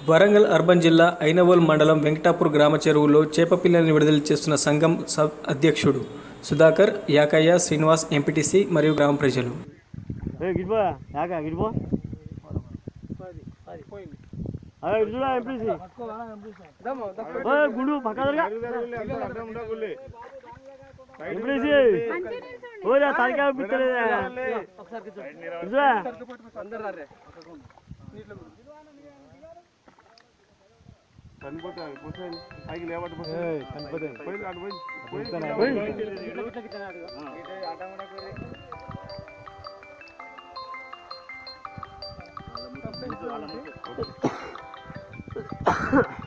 Warangal urban జిల్లా ఐనవోల్ మండలం వెంకటాపూర్ గ్రామ చెరువులో చేప పిల్లల్ని విడుదల చేస్తున్న సంఘం సబ్ అధ్యక్షుడు సుధాకర్ యాకయ్య శ్రీనివాస్ ఎంపీటీసీ మరియు గ్రామ ప్రజలు ఏ గిడిపో యాక గిడిపో అదే ఇటు చూడా ఎంపీసీ గుండు పక్క ఎంపీసీ ఓరా తలకాయ పిచ్చలేదా చూడా కనిపోతే